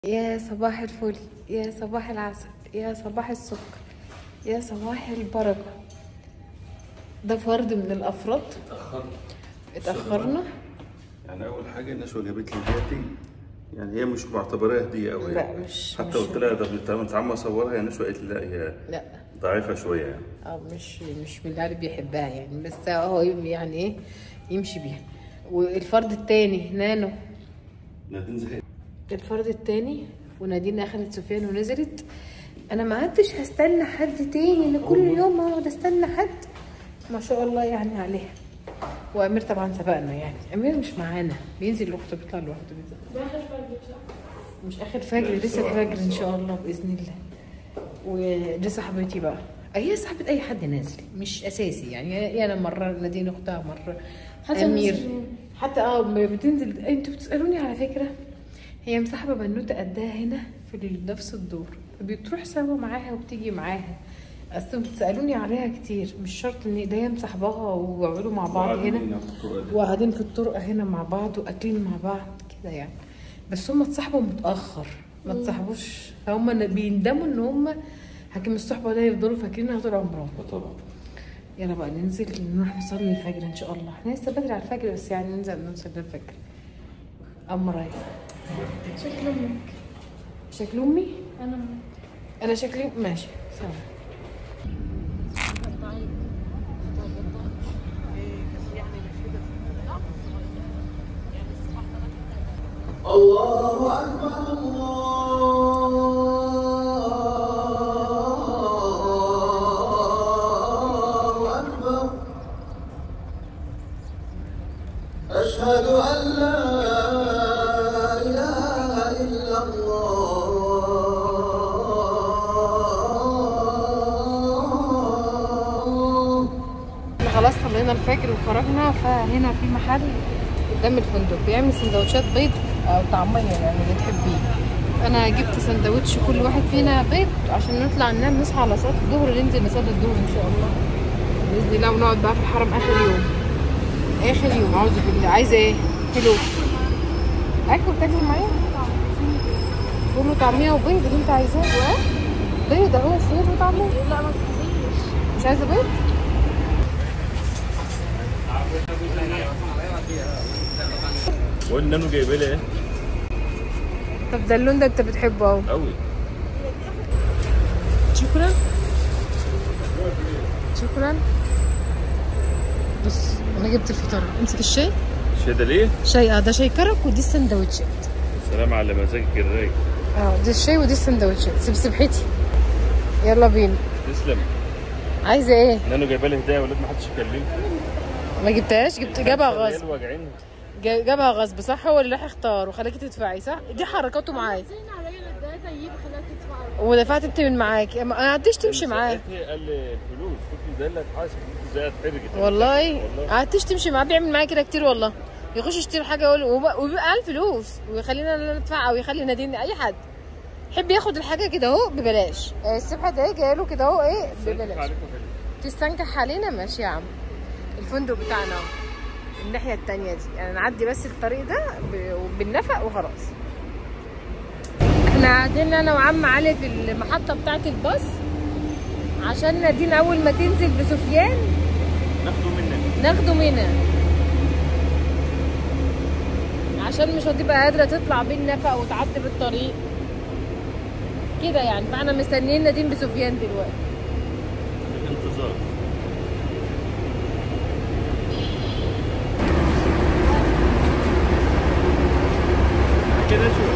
يا صباح الفل يا صباح العسل يا صباح السكر يا صباح البركة ده فرد من الأفراد اتأخرت اتأخرنا يعني أول حاجة النشوة جابت لي ديتي يعني هي مش معتبراها هدية أوي لا، مش- حتى مش قلت لها طب انت انت عم اصورها يا نشوة قالت لي لا هي لا ضعيفة شوية يعني اه مش مش من اللي بيحبها يعني بس هو يعني ايه يمشي بيها والفرد التاني نانو نادين زهقت الفرد التاني ونادين اخدت سفيان ونزلت انا ما عدتش هستنى حد تاني انا كل يوم اقعد استنى حد ما شاء الله يعني عليها وامير طبعا سبقنا يعني امير مش معانا بينزل لوحده بيطلع لوحده بينزل مش اخر فجر لسه فجر ان شاء الله باذن الله ودي صاحبتي بقى هي صاحبة أي حد نازل مش أساسي يعني يا أنا مرة نادين أختها مرة حتى أمير المصريين. حتى اه ب- بتنزل انتوا بتسألوني على فكرة هي مصاحبة بنوتة قدها هنا في ال- نفس الدور فبتروح سوا معاها وبتيجي معاها اصل بتسألوني عليها كتير مش شرط ان ده هي مصاحباها ويقعدوا مع بعض وقاعدين هنا هنا في الطرقة دي. وقاعدين في الطرقة هنا مع بعض واكلين مع بعض كده يعني بس هم اتصاحبوا متأخر ما اتصاحبوش فهم ن- بيندموا ان هم حكم الصحبة ده يفضلوا فاكرينها طول عمرهم اه طبعا يلا بقى ننزل نروح نصلي الفجر ان شاء الله احنا لسه بدري على الفجر بس يعني ننزل نصلي الفجر اما رايح شكل امك شكل امي انا انا شكلي ماشي سوا الله أكبر الله أكبر أشهد أن لا إله إلا الله احنا خلاص صلينا الفجر وخرجنا فهنا في محل قدام الفندق بيعمل سندوتشات بيض او طعميه يعني اللي تحبيه انا جبت سندوتش كل واحد فينا بيض عشان نطلع ننام نصحى على صلاه الظهر ننزل نصلي الظهر ان شاء الله باذن الله ونقعد بقى في الحرم اخر يوم اخر يوم اعوذ بالله عايزه ايه كيلو اكل تاكل معايا فول وطعميه وبيض اللي انت عايزاه بيض اهو فول وطعميه لا ما تنسيش مش عايزه بيض وقول نانو جايبه لي ايه طب ده اللون ده انت بتحبه اهو قوي شكرا شكرا بص انا جبت الفطار امسك الشاي الشاي ده ليه؟ شاي اه ده شاي كرك ودي السندوتشات سلام على مزاجك الرايق اه دي الشاي ودي السندوتشات سبسبحتي يلا بينا تسلم عايزه ايه نانو جايبه لي هدايا ولاد ما حدش يكلمني ما جبتهاش جبت جابها غصب واجعين جا- جابها غصب صح هو اللي راح يختار وخلاكي تدفعي صح دي حركاته معايا زين عليا الداتا يجيب خلاك تدفع ودفعت انت من معاكي ما ما عدتش تمشي معايا قال لي فلوس قلت له ده اللي هتحاسب قلت له ازاي اتحرجت والله قعدتش تمشي معاه بيعمل معايا كده كتير والله يخش يشتري حاجه يقول وب- وبيبقى على الفلوس ويخلينا انا ندفع او يخلي نادين اي حد يحب ياخد الحاجه كده اهو ببلاش آه، السبحه ده ايه جاي له كده اهو ايه ببلاش عليكم حلو تستنكح علينا ماشي يا عم الفندق بتاعنا اهو الناحيه التانية دي يعني نعدي بس الطريق ده ب- بالنفق وخلاص احنا قاعدين انا وعم علي في المحطه بتاعه الباص عشان نادين اول ما تنزل بسفيان ناخده منك ناخده منها عشان مش هتبقى قادرة تطلع بالنفق وتعدي بالطريق كده يعني فاحنا مستنيين نادين بسفيان دلوقتي انتظار كده شو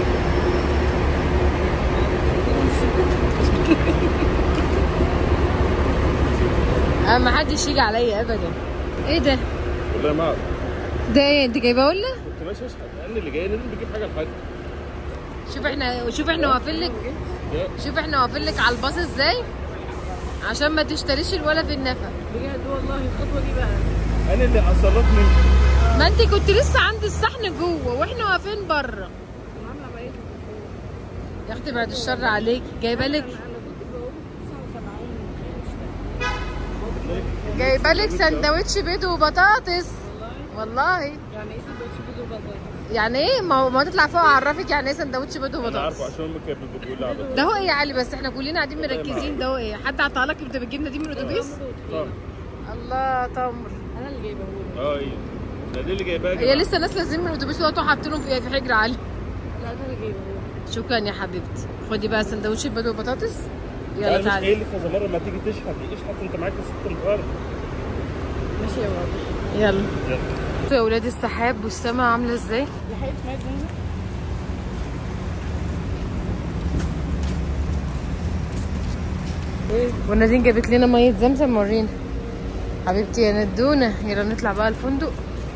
انا ما حدش يجي عليا ابدا ايه ده والله ما اعرف ده ايه انت جايباه ولا كنت ماشي اشحت لان اللي جاي لازم بيجيب حاجه لحد شوف احنا شوف احنا واقفين لك ده شوف احنا واقفين لك على الباص ازاي عشان ما تشتريش الولا في النفق بجد والله الخطوه دي بقى انا اللي حصلتني ما انت كنت لسه عند الصحن جوه واحنا واقفين بره عامله بقيت يا اختي بعد الشر عليك جايبه لك انا كنت بقول 79 جايبه لك سندوتش بيض وبطاطس والله يعني ايه سندوتش بيض وبطاطس يعني ايه ما هو ما تطلع فوق اعرفك يعني ايه سندوتش بيض انا وبطاطس عارفه عشان امك كانت بتقول لي على ده هو ايه يا علي بس احنا كلنا قاعدين مركزين ده هو ايه حد عطاها لك انت بتجيبنا دي من الاتوبيس طب الله تمر انا اللي جايبه له اه ايه ده دي اللي جايباها يا هي جماعة. لسه ناس نازلين من الاتوبيس دلوقتي وحاطينهم في في حجر علي لا ده اللي جايبه له شكرا يا حبيبتي خدي بقى سندوتش بيض وبطاطس انا يلا مش تعالي قايل لك كذا مره ما تيجي تشحت اشحت انت معاك ست انفار ماشي يا بابا يلا يلا بصوا يا ولاد السحاب والسماء عامله ازاي دي حقيقة ميه زمزم ونادين جابت لنا ميه زمزم ورينا حبيبتي يا ندونه يلا نطلع بقى الفندق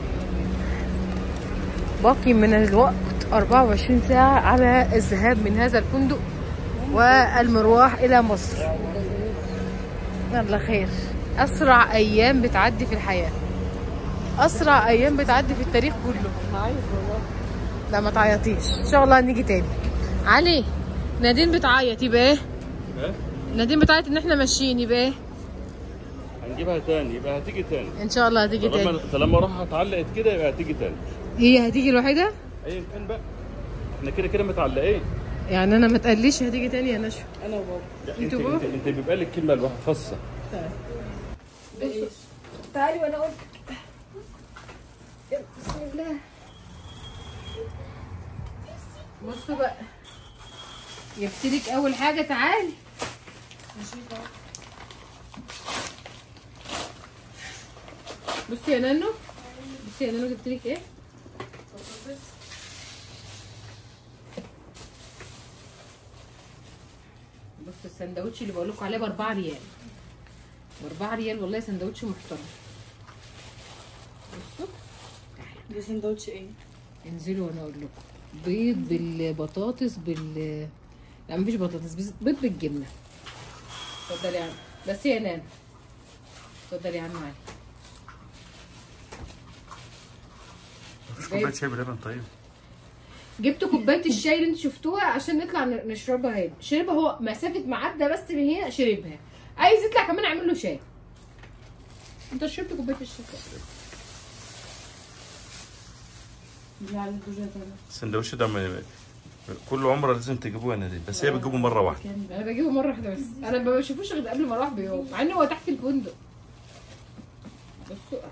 باقي من الوقت 24 ساعة على الذهاب من هذا الفندق والمروح إلى مصر يلا خير أسرع أيام بتعدي في الحياة أسرع أيام بتعدي في التاريخ كله عايز والله لا ما تعيطيش إن شاء الله هنيجي تاني علي نادين بتعيط يبقى إيه؟ ها نادين بتعيط إن إحنا ماشيين يبقى إيه؟ هنجيبها تاني يبقى هتيجي تاني إن شاء الله هتيجي تاني طالما طالما راحت اتعلقت كده يبقى هتيجي تاني هي هتيجي الوحيدة؟ ايا كان بقى احنا كده كده متعلقين يعني أنا ما تقليش هتيجي تاني يا نشوى انا وبابا لا، انت انتوا انت, انت بيبقى لك كلمه لوحدها خاصه تعالي وانا اقول بسم الله بصوا بقى يبتديك اول حاجه تعالي بصي يا نانو بصي يا نانو جبتلك ايه بص السندوتش اللي بقول لكم عليه ب 4 ريال ب 4 ريال والله سندوتش محترم بصوا ده سندوتش ايه؟ انزلوا وانا اقول لكم بيض بالبطاطس بال لا مفيش بطاطس بس بيض بالجبنه اتفضلي يا عم بس يا نانا اتفضلي يا عم علي مش كوبايه شاي بلبن طيب جبت كوبايه الشاي اللي انتوا شفتوها عشان نطلع ن- نشربها هنا شربها هو مسافه معدة بس من هنا شربها عايز يطلع كمان اعمل له شاي انت شربت كوبايه الشاي دي على الدوجة السندوتش ده من- كل عمره لازم تجيبوه يا نادين بس هي بتجيبه مره واحده انا بجيبه مره واحده بس انا ما بشوفوش غير قبل ما اروح بيوم مع ان هو تحت الفندق بصوا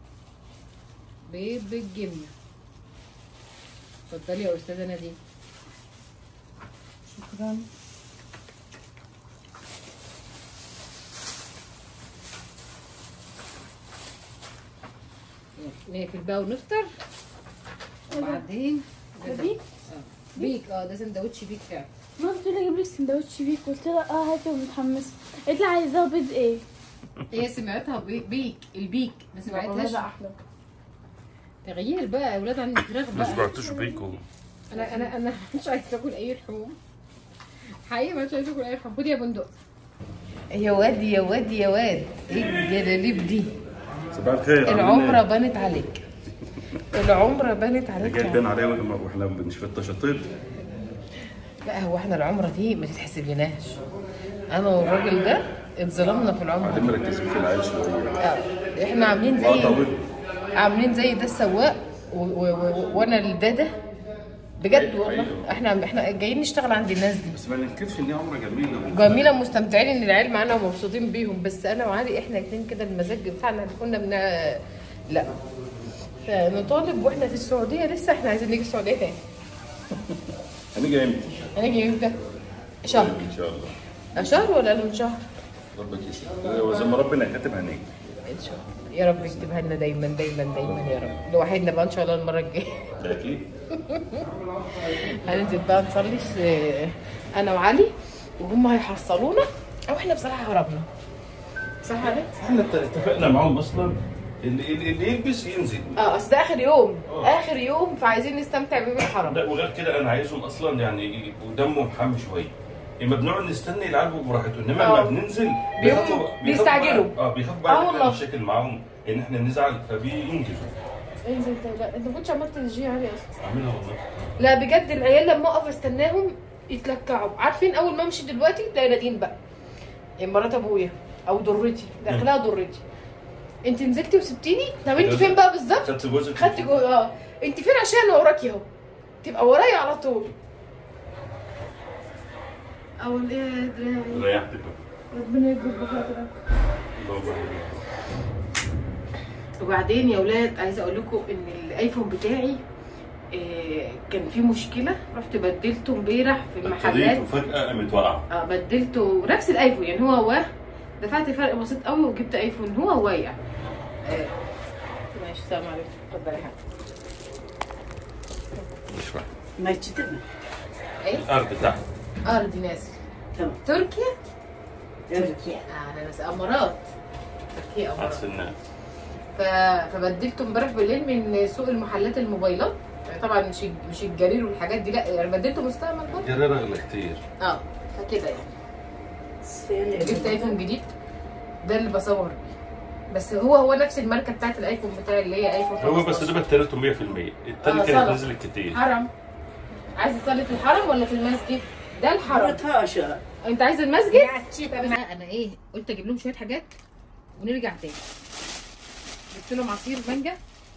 بيض بالجبنه اتفضلي يا استاذه نادين شكرا يلا، نقفل بقى ونفطر وبعدين ده بيك؟ آه. بيك اه ده سندوتش بيك فعلا ما بتقول لي اجيب لك سندوتش بيك قلت لها اه هاتي ومتحمسه قالت لي عايزاه بيض ايه هي سمعتها بي- بيك البيك ما سمعتهاش ده احلى تغيير بقى يا اولاد عن الفراخ ما بقى سمعتوش بيكو انا انا انا مش عايزه اكل اي لحوم حقيقي مش عايزه اكل اي لحوم خدي يا بندق يا واد يا واد يا واد ايه الجلاليب دي صباح الخير العمره بانت عليك العمره بانت عليك جاي يا تبان عليا وانا واحنا بنشفط شطير لا هو احنا العمره دي ما تتحسب لناش انا والراجل ده اتظلمنا في العمره بعدين مركزين في العيال شويه آه، احنا عاملين اه زي طول عاملين زي ده السواق و- و- و- وانا الداده بجد والله احنا احنا جايين نشتغل عند الناس دي بس ما ننكرش ان هي عمره جميله جميلة مستمتعين ان العيال معانا ومبسوطين بيهم بس انا وعلي احنا اتنين كده المزاج بتاعنا اللي كنا بنا لا فنطالب واحنا في السعودية لسه احنا عايزين نيجي السعودية تاني هنيجي امتى؟ هنيجي امتى؟ شهر ان شاء الله شهر ولا من شهر؟ ربك يسلمك وزي ما ربنا كاتب هنيجي ان شاء الله يا رب يكتبها لنا دايما دايما دايما يا رب لوحدنا بقى ان شاء الله المرة الجاية ده اكيد هننزل بقى نصلي في- انا وعلي وهم هيحصلونا او احنا بصراحة هربنا صح عليك؟ احنا اتفقنا معاهم اصلا اللي, اللي اللي يلبس ينزل اه اصل ده اخر يوم اخر يوم فعايزين نستمتع بيه بالحرم لا وغير كده انا عايزهم اصلا يعني يبقوا دمهم حامي شويه اما بنقعد نستنى يلعبوا براحتهم انما آه. لما بننزل بيقوموا- بيخافوا بيستعجلوا. بقى- اه بيخافوا آه بقى والله. نعمل مشاكل معاهم ان احنا نزعل فبينجزوا انزل انت لا انت ما كنتش عملت الجي علي اصلا عاملها والله لا بجد العيال لما اقف استناهم يتلكعوا عارفين اول ما امشي دلوقتي تلاقي نادين بقى مرات ابويا او ضرتي داخلها ضرتي انت نزلتي وسبتيني طب انت فين بقى بالظبط خدت جوزك خدت جو اه انت فين عشان انا وراكي اهو تبقى ورايا على طول اول ايه يا دراعي ريحتك ربنا يكبر بخاطرك الله يبارك وبعدين يا ولاد عايزه اقول لكم ان الايفون بتاعي آه، كان فيه مشكله رحت بدلته امبارح في المحلات ابتديت وفجاه قامت واقعه اه بدلته نفس الايفون يعني هو هو دفعت فرق بسيط قوي وجبت ايفون هو هو يعني آه، ماشي السلام عليكم اتفضلي يا حبيبي مش فاهم ما تشتمنا ايه الارض تحت ارض ناس تمام تركيا يلا. تركيا آه، انا بس امارات تركيا امارات عكس الناس ف... فبدلته امبارح بالليل من سوق المحلات الموبايلات يعني طبعا مش مش الجرير والحاجات دي لا يعني بدلته مستعمل برضه جرير اغلى كتير اه فكده يعني جبت ايفون جديد ده اللي بصور بيه بس هو هو نفس الماركه بتاعت الايفون بتاعي اللي هي ايفون هو بس 15. ده بطاريته 100% التاني آه، كانت صلح. نزلت كتير حرم عايز تصلي في الحرم ولا في المسجد ده الحرم تهاشا انت عايز المسجد طب انا انا ايه قلت اجيب لهم شويه حاجات ونرجع تاني جبت لهم عصير مانجا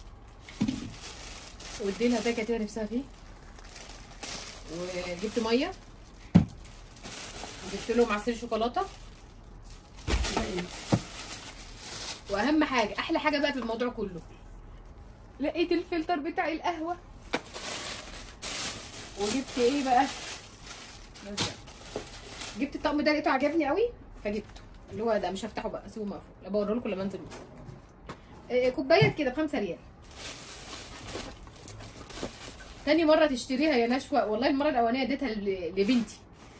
واديلها ده كانت هي نفسها فيه وجبت ميه وجبت لهم عصير شوكولاته واهم حاجه احلى حاجه بقى في الموضوع كله لقيت الفلتر بتاع القهوه وجبت ايه بقى بس بقى. جبت الطقم ده لقيته عجبني قوي فجبته اللي هو ده مش هفتحه بقى سيبه مقفول لا بوريه لكم لما انزل مصر. إيه، كوبايات كده بخمسة ريال تاني مرة تشتريها يا نشوى والله المرة الأولانية اديتها ل- لبنتي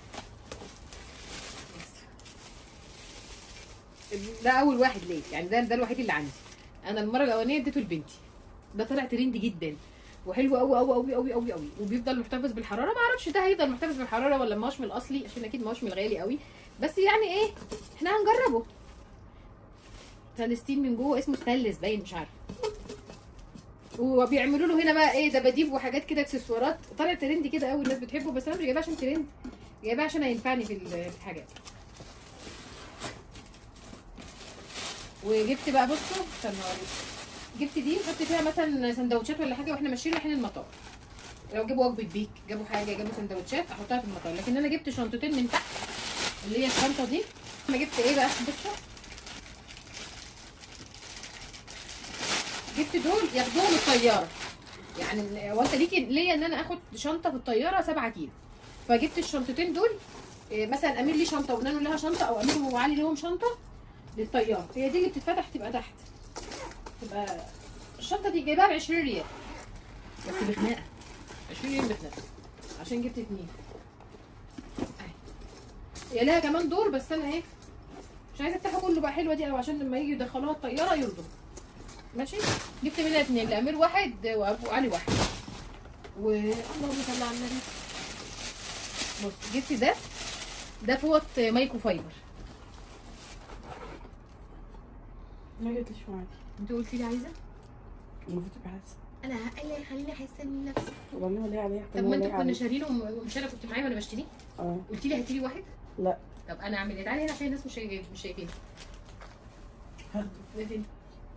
ده أول واحد ليه يعني ده ده الوحيد اللي عندي أنا المرة الأولانية اديته لبنتي ده طلع ترند جدا وحلو قوي قوي قوي قوي قوي قوي وبيفضل محتفظ بالحراره ما اعرفش ده هيفضل محتفظ بالحراره ولا ما هوش من الاصلي عشان اكيد ما هوش من الغالي قوي بس يعني ايه احنا هنجربه فلسطين من جوه اسمه ستانلس باين مش عارفه وبيعملوا له هنا بقى ايه دباديب وحاجات كده اكسسوارات طالع ترند كده قوي الناس بتحبه بس انا مش جايباه عشان ترند جايباه عشان هينفعني في ال- في الحاجات وجبت بقى بصوا استنى اوريكم جبت دي نحط فيها مثلا سندوتشات ولا حاجه واحنا ماشيين رايحين المطار لو جابوا وجبه بيك جابوا حاجه جابوا سندوتشات احطها في المطار لكن انا جبت شنطتين من تحت اللي هي الشنطه دي انا جبت ايه بقى بصوا جبت دول ياخدوهم الطياره يعني هو انت ليكي ليا ان انا اخد شنطه في الطياره 7 كيلو فجبت الشنطتين دول إيه، مثلا امير لي شنطه ونانو لها شنطه او امير وعلي لهم شنطه للطياره هي دي اللي بتتفتح تبقى تحت تبقى الشنطه دي جايباها ب 20 ريال بس بخناقه 20 ريال بخناقه عشان جبت اتنين أهي. هي لها كمان دور بس انا ايه مش عايزه افتحه كله بقى حلوه دي قوي عشان لما يجي يدخلوها الطياره يرضوا ماشي جبت منها اتنين لامير واحد وابو علي واحد و اللهم صل على النبي بص جبت ده ده فوط مايكرو فايبر ما جبتش معاكي انت قلتي لي عايزه المفروض تبقى حاسه انا ايه اللي هيخليني احس من نفسي والله ما ليه عليه طب ما انتوا كنا شارينه ومش انا كنت معايا وانا بشتريه اه قلت لي هاتي لي واحد لا طب انا اعمل ايه تعالي هنا عشان الناس مش شايفين مش شايفين هاخده. ده فين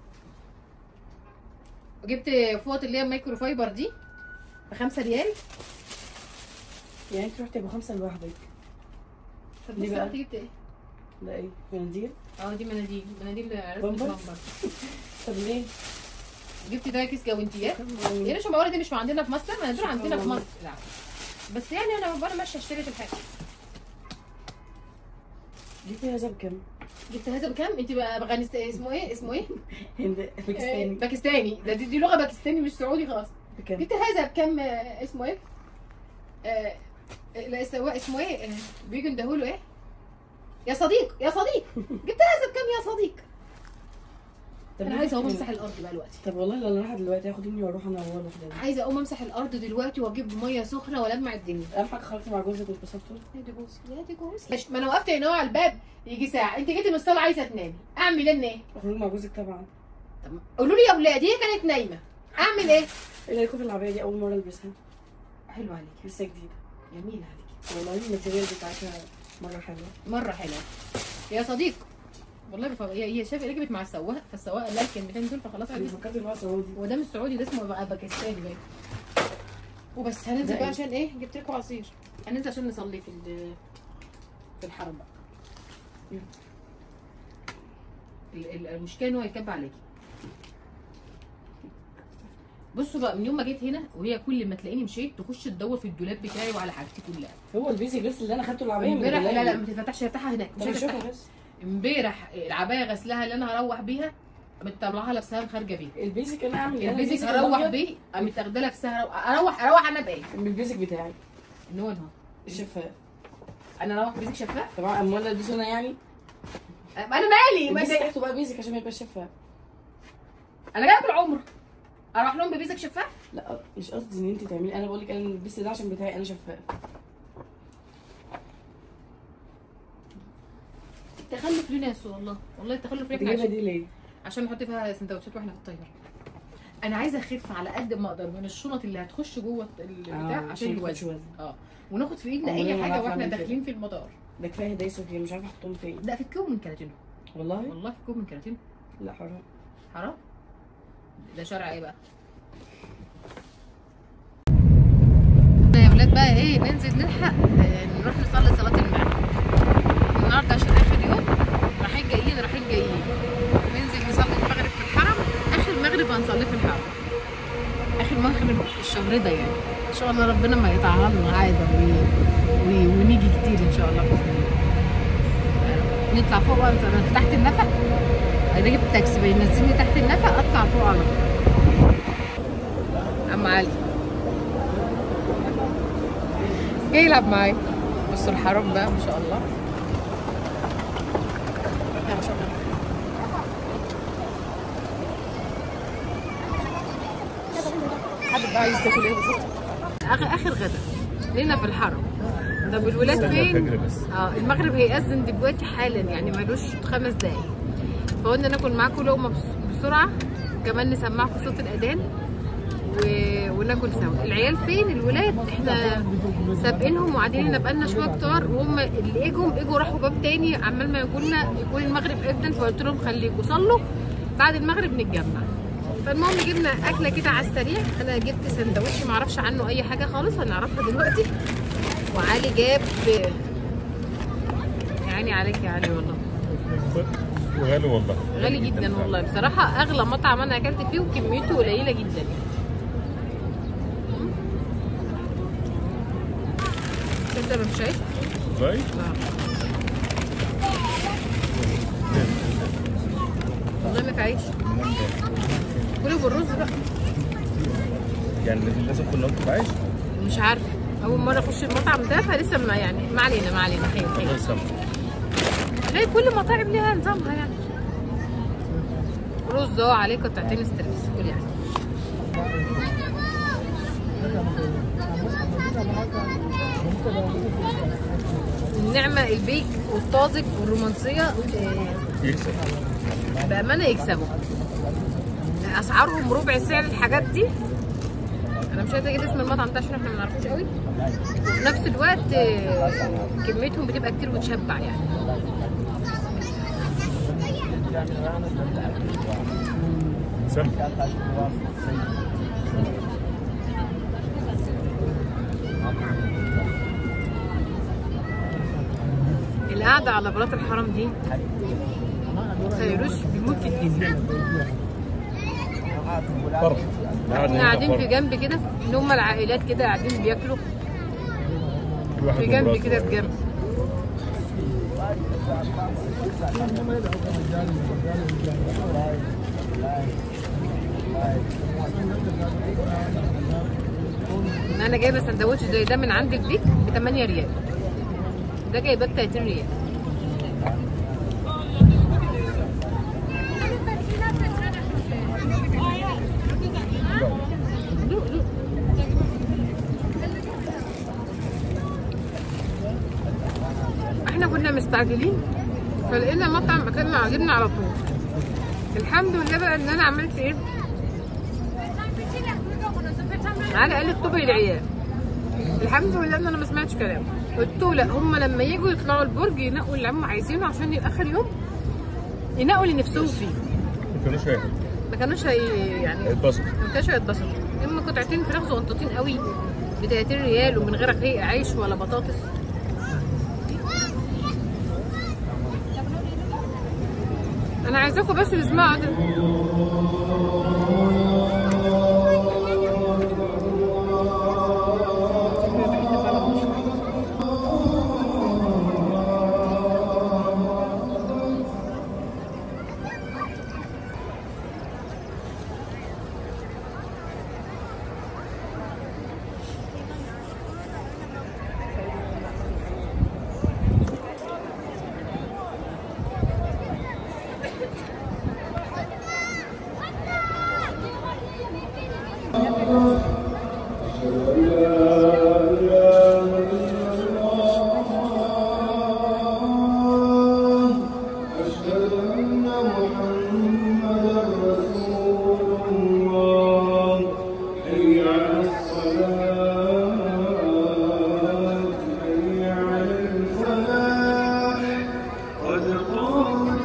وجبت فوط اللي هي المايكرو فايبر دي بخمسة ريال يعني انت رحتي ابو خمسه لوحدك طب ليه بص بقى؟ انت جبت ايه؟ ده ايه مناديل اه دي مناديل مناديل عرفت بامبرز؟ بامبرز. طب ليه؟ جبت ده كيس جوانتيات يعني مش بقول دي مش عندنا في مصر مناديل عندنا في مصر لا بس يعني انا وانا ماشيه اشتري في الحاجه جبتي هذا بكام؟ جبت هذا بكام؟ انت بقى افغانستان اسمه ايه؟ اسمه ايه؟ هند آه، باكستاني باكستاني ده دي, دي لغه باكستاني مش سعودي خالص بكام؟ جبت هذا بكام آه، اسمه ايه؟ آه، آه، لا السواق اسمه ايه؟ آه، بيجوا يندهوا له ايه؟ يا صديق يا صديق جبت هذا بكام يا صديق؟ طب انا ليه عايزه اقوم جبتي امسح الارض بقى دلوقتي طب والله لو انا رايحه دلوقتي هاخد ابني واروح انا وهو لوحدنا عايزه اقوم امسح الارض دلوقتي واجيب ميه سخنه والمع الدنيا اهم حاجه خرجتي مع جوزك واتبسطتوا يا دي جوزي يا دي جوزي ماشي، ما انا وقفت هنا على الباب يجي ساعه انت جيتي من الصاله عايزه تنامي اعمل انا ايه؟ اخرج مع جوزك طبعا طب قولوا لي يا اولاد هي كانت نايمه اعمل ايه؟ ايه رايكم في العبايه دي اول مره البسها حلو عليك لسه جديده جميل عليك والله الماتيريال بتاعتها مره حلوه مره حلوه يا صديق والله بف... هي هي شافت ركبت مع السواق فالسواق قال لها الكلمتين دول فخلاص انا قالت فكرت ان هو سعودي هو ده مش سعودي ده اسمه بقى باكستاني باين وبس هننزل ده بقى إيه؟ عشان ايه جبت لكم عصير هننزل عشان نصلي في ال- في الحرم بقى ال- ال- المشكله ان هو يكب عليكي بصوا بقى من يوم ما جيت هنا وهي كل ما تلاقيني مشيت تخش تدور في الدولاب بتاعي وعلى حاجتي كلها هو البيزك بس اللي انا خدته العربيه من امبارح لا لا الغلاية. ما تفتحش افتحها هناك مش طب هتفتحها اشوفها بس امبارح العبايه غسلها اللي انا هروح بيها مطلعها لابسها خارجه بيها البيزك انا اعمل ايه أنا البيزك البيزك هروح الأبيض بيه قامت اخده لابسها اروح اروح انا بايه من البيزك بتاعي ان هو ده الشفاف انا اروح بيزك شفاف طبعا امال البسه انا يعني انا مالي ما البس ده- تحته بقى بيزك عشان ما يبقاش شفاف انا جايه بالعمر اروح لهم ببيزك شفاف لا مش قصدي ان انت تعملي انا بقول لك انا البس ده عشان بتاعي انا شفاف تخلف ليه ناس والله والله تخلف ليه انت احنا جايبها عايشين دي ليه؟ عشان نحط فيها سندوتشات واحنا في الطياره انا عايزه اخف على قد ما اقدر من الشنط اللي هتخش جوه البتاع آه، عشان ما تاخدش الوزن وزن. اه وناخد في ايدنا عمرنا اي ما حاجه نعرف واحنا نعمل كده. داخلين في المطار ده كفايه هدايا صوفيا مش عارفه احطهم فين لا في الكوم من كراتينو والله والله في الكوم من كراتينو لا حرام حرام ده شرع ايه بقى يا ولاد بقى ايه ننزل نلحق آه، نروح نصلي صلاة المغرب النهارده عشان اخر يوم رايحين جايين رايحين جايين ننزل نصلي المغرب في الحرم اخر المغرب هنصلي في الحرم اخر مغرب الشهر ده يعني ان شاء الله ربنا ما يقطعها لنا عاده و- و- ونيجي كتير ان شاء الله باذن الله نطلع فوق بقى نت- تحت النفق انا جبت تاكسي بينزلني تحت النفق اطلع فوق على طول عم علي جاي يلعب معايا بصوا الحرم بقى ما شاء الله لا ما شاء الله حد بقى عايز تاكل ايه بالظبط اخر اخر غدا لينا في الحرم طب الولاد فين؟ اه المغرب هيأذن دلوقتي حالا يعني ملوش خمس دقايق فقلنا ناكل معاكم لقمه بس- بسرعه وكمان نسمعكم صوت الاذان و... وناكل سوا العيال فين الولاد احنا سابقينهم وقاعدين لنا بقالنا شويه كتار وهم اللي اجوا اجوا راحوا باب تاني عمال ما يقولنا يكون المغرب ابدا فقلت لهم خليكم صلوا بعد المغرب نتجمع فالمهم جبنا اكله كده على السريع انا جبت سندوتش معرفش عنه اي حاجه خالص هنعرفها دلوقتي وعلي جاب يعني عليك يا علي والله وغالي والله غالي جدا والله بصراحة أغلى مطعم أنا أكلت فيه وكميته قليلة جدا أنت ما مش عايش؟ والله والله ما في عيش كله بالرز بقى يعني لازم كنا نطلب عيش مش عارفة أول مرة أخش المطعم ده فلسه ما يعني ما علينا ما علينا خير خير الله يسامحك غير كل مطاعم ليها نظامها يعني رز اهو عليه قطعتين ستريبس كل يعني النعمة البيك والطازج والرومانسية آه، يكسب بأمانة يكسبوا أسعارهم ربع سعر الحاجات دي أنا مش عايزة أجيب اسم المطعم ده عشان احنا ما نعرفوش قوي وفي نفس الوقت آه، كميتهم بتبقى كتير وتشبع يعني سامح القعدة على بلاط الحرم دي فيروز بيموت في الدنيا فرح احنا قاعدين في جنب كده اللي هم العائلات كده قاعدين بياكلوا في جنب كده في جنب انا جايبه سندوتش زي ده من عند البيك ب 8 ريال ده جايباه ب 30 ريال دوق دوق احنا كنا مستعجلين فلقينا مطعم اكلنا عاجبنا على طول الحمد لله بقى ان انا عملت ايه على قال اكتبي العيال الحمد لله ان انا ما سمعتش كلام قلت له لا هم لما يجوا يطلعوا البرج ينقوا اللي هم عايزينه عشان يبقى اخر يوم ينقوا اللي نفسهم فيه ما كانوش هياكلوا ما كانوش هي يعني هيتبسطوا ما كانوش هيتبسطوا اما قطعتين فراخ صغنطوطين قوي ب 30 ريال ومن غير رقيق عيش ولا بطاطس انا عايزاكم بس تسمعوا ده أشهد أن محمدا رسول الله حي على الصلاة حي على الفلاح قد قامت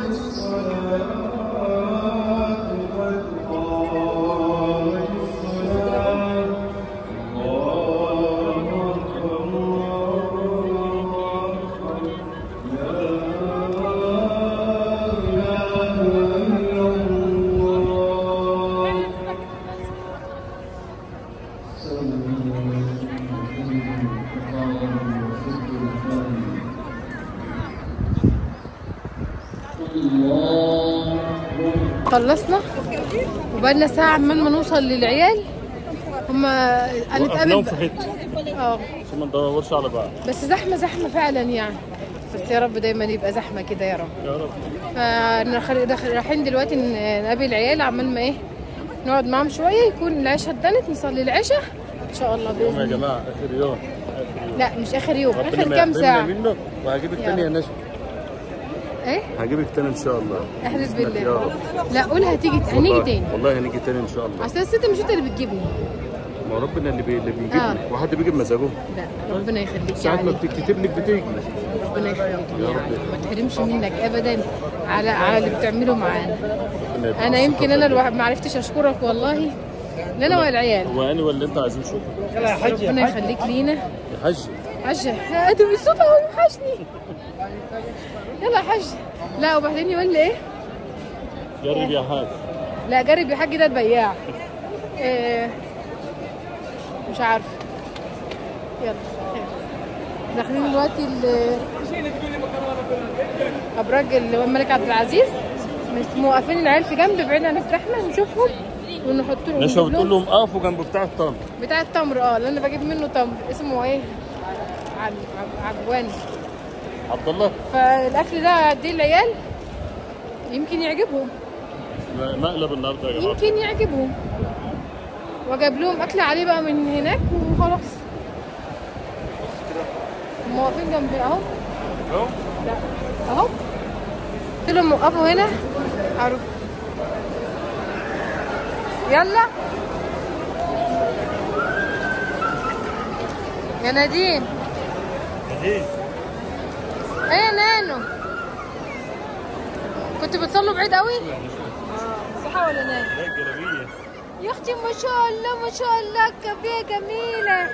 الصلاة قد قامت الصلاة الله أكبر الله أكبر خلصنا وبقالنا ساعة عمال ما نوصل للعيال هما هنتقابل في بقى- حته اه عشان ما ندورش على بعض بس زحمة زحمة فعلا يعني بس يا رب دايما يبقى زحمة كده يا رب يا رب فرايحين دلوقتي ن- نقابل العيال عمال ما ايه نقعد معاهم شوية يكون العشاء اتدنت نصلي العشاء ان شاء الله يوم بإذن يا الله جماعه اخر يوم آخر يوم. لا مش اخر يوم ربنا اخر ما كام يحرمنا ساعة منك وهجيبك يا تاني يا رب. نشوى ايه هجيبك تاني ان شاء الله احلف بإذنك يا بالله رب. لا قولها هتيجي هنيجي والله- تاني والله هنيجي تاني ان شاء الله اصل الست مش انت اللي بتجيبني ما ربنا اللي بي... اللي آه. بيجيبنا وحد بيجي بمزاجه لا ربنا يخليك يا ساعة ما علي بتكتب لك بتيجي ربنا يخليك يا يا رب. علي ما تحرمش منك ابدا على على اللي بتعمله معانا ربنا يديك انا يمكن الصحة انا والعافية. الواحد ما عرفتش اشكرك والله لا انا ولا العيال هو انا ولا انت عايزين شكر ربنا يخليك لينا يا حاج حاجة ادي الصوت اهو يوحشني يلا يا حاج لا وبعدين يقول لي ايه جرب يا حاج لا جرب يا حاج ده البياع إيه مش عارفه يلا خير. داخلين دلوقتي ال- ابراج الملك عبد العزيز بس موقفين العيال في جنب بعيد عن الزحمه نشوفهم ونحط لهم نشوى نجيب بتقول لهم لهم قفوا جنب بتاع الطن بتاع التمر اه اللي انا بجيب منه تمر اسمه ايه عب... عب... عبواني عبد الله فالاكل ده دي العيال يمكن يعجبهم مقلب النهارده يا جماعه يمكن يعجبهم وجاب لهم اكل عليه بقى من هناك وخلاص هم واقفين جنبي اهو أهو. لا اهو قلت لهم وقفوا هنا عارف يلا يا نديم ايه يا نانو كنت بتصلوا بعيد قوي صحة ولا نايم لا الجلابيه يا اختي ما شاء الله ما شاء الله كافيه جميلة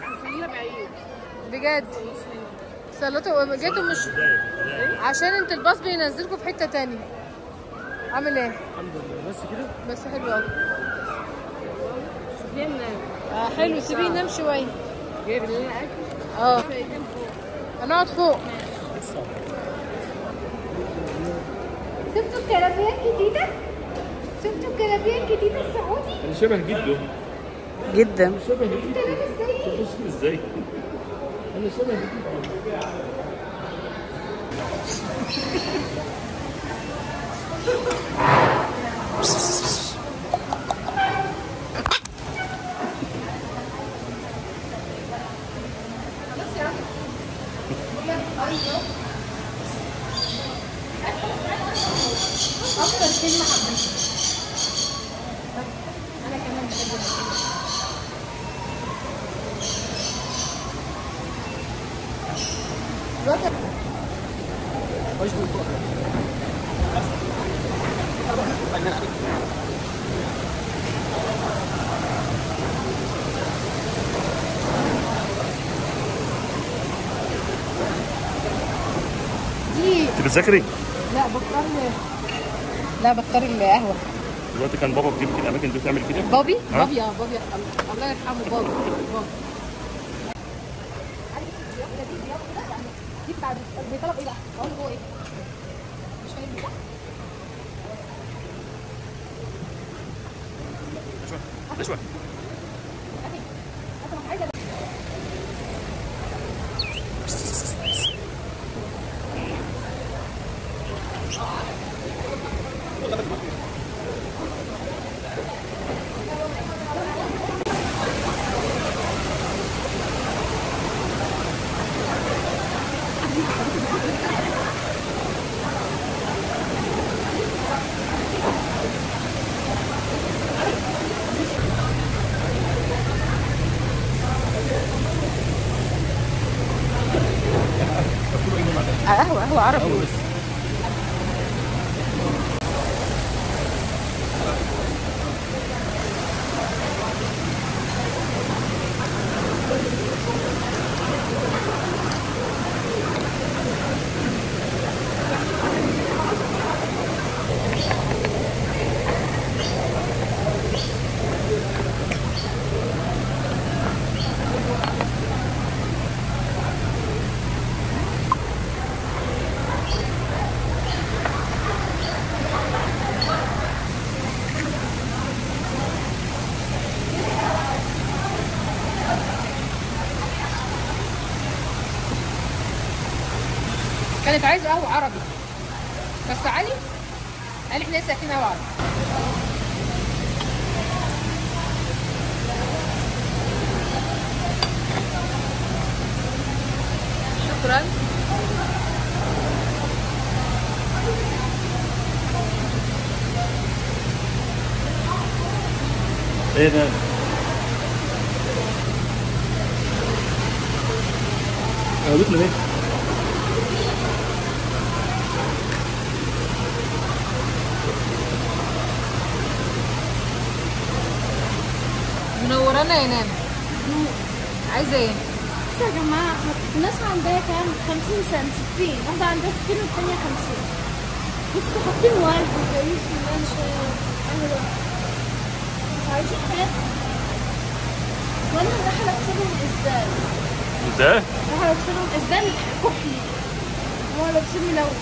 بجد صلاتوا جيتوا مش عشان انت الباص بينزلكم في حتة تانية عامل ايه؟ الحمد لله بس كده بس حلو قوي آه حلو سيبيه ينام شوية جايب لنا اكل؟ اه هنقعد فوق شفتوا الكلابيه الجديده؟ شفتوا الكلابيه الجديده السعودي؟ انا شبه جده جدا انت لابس زيي ازاي اكتر كلمه حبيتها انا كمان بحب دي انت بتذاكري لا بختار لا بختار القهوه دلوقتي كان بابا بيجيب في الاماكن دي بتعمل كده بابي ها؟ بابي اه بابي الله يرحمه بابي بابي دي بتاع بيطلب ايه بقى؟ اقول له هو ايه؟ مش فاهم بتاع شوية قهوه قهوه عربي كانت عايزه قهوه عربي بس علي قال احنا لسه اكلين قهوه عربي شكرا ايه ده قابلتنا ليه؟ منورانا يا نانا عايزه ايه؟ بس يا جماعة الناس عندها كام 50 سنة 60 واحدة عندها 60 والتانية 50 بصوا حاطين ورد وجايين في المنشا عامل عايشين حياتهم وانا رايحة لابسلهم ازدان ده رايحة لابسلهم ازدان كحلي هو لابسين ملون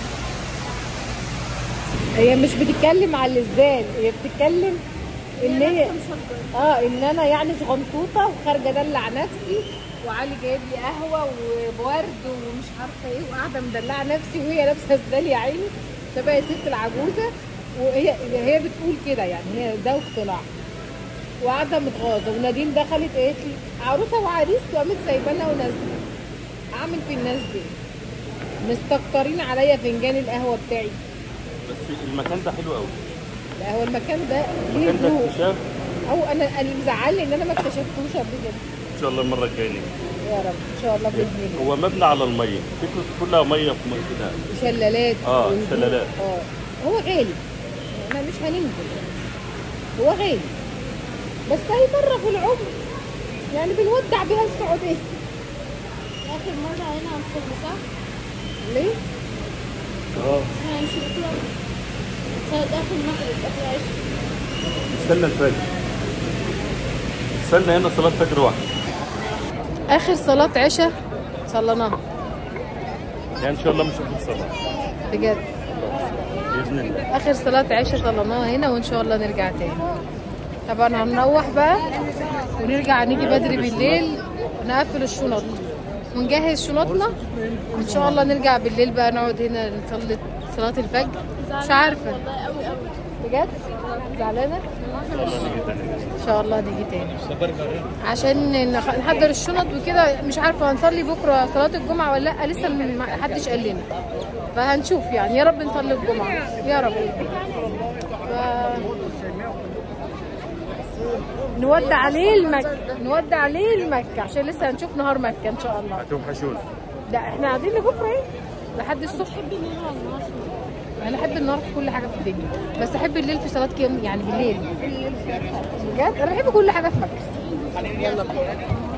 هي مش بتتكلم على الازدال هي بتتكلم ان هي اه ان انا يعني صغنطوطه وخارجه ادلع نفسي وعلي جايب لي قهوه وورد ومش عارفه ايه وقاعده مدلعه نفسي وهي لابسه اسدال يا عيني شبه الست العجوزه وهي هي بتقول كده يعني هي ده واقتناع وقاعده متغاظه ونادين دخلت قالت لي عروسه وعريس وقامت سايبانا ونازله اعمل في الناس دي مستكترين عليا فنجان القهوه بتاعي بس المكان ده حلو قوي لا هو المكان ده ليه المكان ده ذوق اكتشاف او انا اللي مزعلني ان انا ما اكتشفتوش قبل كده ان شاء الله المره الجايه نيجي. يا رب ان شاء الله باذن الله هو مبني على الميه فكرته كلها ميه في ميه كده شلالات آه، وهدوء. شلالات. اه هو غالي احنا مش هننزل هو غالي بس هي مره في العمر يعني بنودع بيها السعوديه آخر مرة هنا عن فيلم صح؟ ليه؟ اه احنا هنشوف كده ساعة آخر المغرب آخر عشاء استنى الفجر استنى هنا صلاه فجر واحده اخر صلاه عشاء صليناها يعني ان شاء الله مش هنشوف صلاه بجد باذن الله اخر صلاه عشاء صليناها هنا وان شاء الله نرجع تاني طبعا هنروح بقى ونرجع نيجي بدري بالليل نقفل الشنط ونجهز شنطنا وان شاء الله نرجع بالليل بقى نقعد هنا نصلي صلاه الفجر مش عارفه والله قوي قوي بجد زعلانه ان شاء الله نيجي تاني ان شاء الله نيجي تاني عشان نخ- نحضر الشنط وكده مش عارفه هنصلي بكره صلاه الجمعه ولا لا لسه ما حدش قال لنا فهنشوف يعني يا رب نصلي الجمعه يا رب ف... نودع ليل مكة نودع ليل مكة عشان لسه هنشوف نهار مكة ان شاء الله هتوحشونا ده احنا قاعدين لبكره ايه لحد الصبح انا احب النهار في كل حاجه في الدنيا بس احب الليل في صلاه كام يعني بالليل بجد انا بحب كل حاجه في مكه يلا بقى